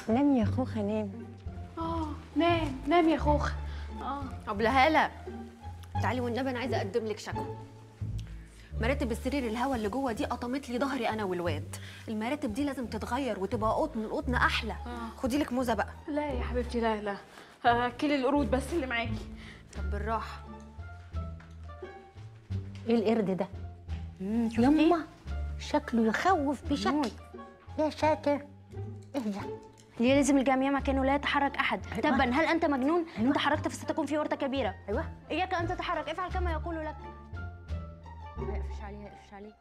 نام يا خوخه نام اه نام نام يا خوخه اه طب هالة تعالي والنبي انا عايزه اقدم لك شكوى مراتب السرير الهوا اللي جوه دي قطمت لي ظهري انا والواد المراتب دي لازم تتغير وتبقى قطن القطن احلى خدي لك موزه بقى لا يا حبيبتي لا لا آه، كلي القرود بس اللي معاكي طب بالراحه ايه القرد ده يما شكله يخوف بشكل يا ساتر ايه ده ليه لازم الجميع مكانه لا يتحرك احد تبا هل انت مجنون ان تحركت فستكون في ورطه كبيره ايوه اياك ان تتحرك افعل كما يقول لك اقفش عليه اقفش عليه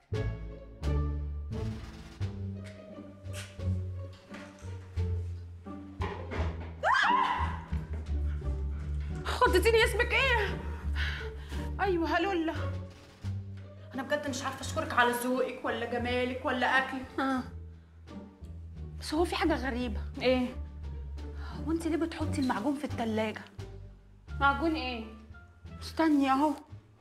خضتيني اسمك ايه ايوه هلولا انا بجد مش عارفه اشكرك على ذوقك ولا جمالك ولا اكلك اه بس هو في حاجه غريبه ايه هو انت ليه بتحطي المعجون في التلاجة معجون ايه استني اهو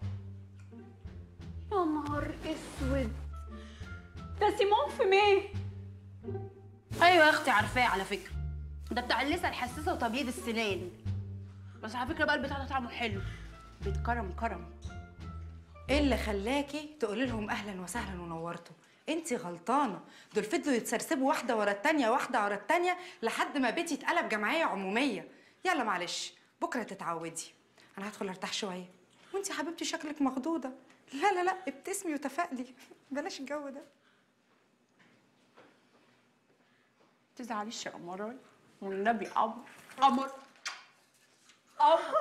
يا نهار اسود ده سيمون في ميه ايوه يا اختي عارفاه على فكره ده بتاع اللثه الحساسه وتبييض السنان بس على فكره بقى البتاع ده طعمه حلو بيتكرم كرم ايه اللي خلاكي تقولي لهم اهلا وسهلا ونورتوا انت غلطانه دول فضلوا يتسرسبوا واحده ورا التانيه واحده ورا التانيه لحد ما بيتي اتقلب جمعيه عموميه يلا معلش بكره تتعودي انا هدخل ارتاح شويه وانت يا حبيبتي شكلك مخضوضه لا لا لا ابتسمي وتفائلي بلاش الجو ده تزعليش يا قمراي والنبي قمر قمر قمر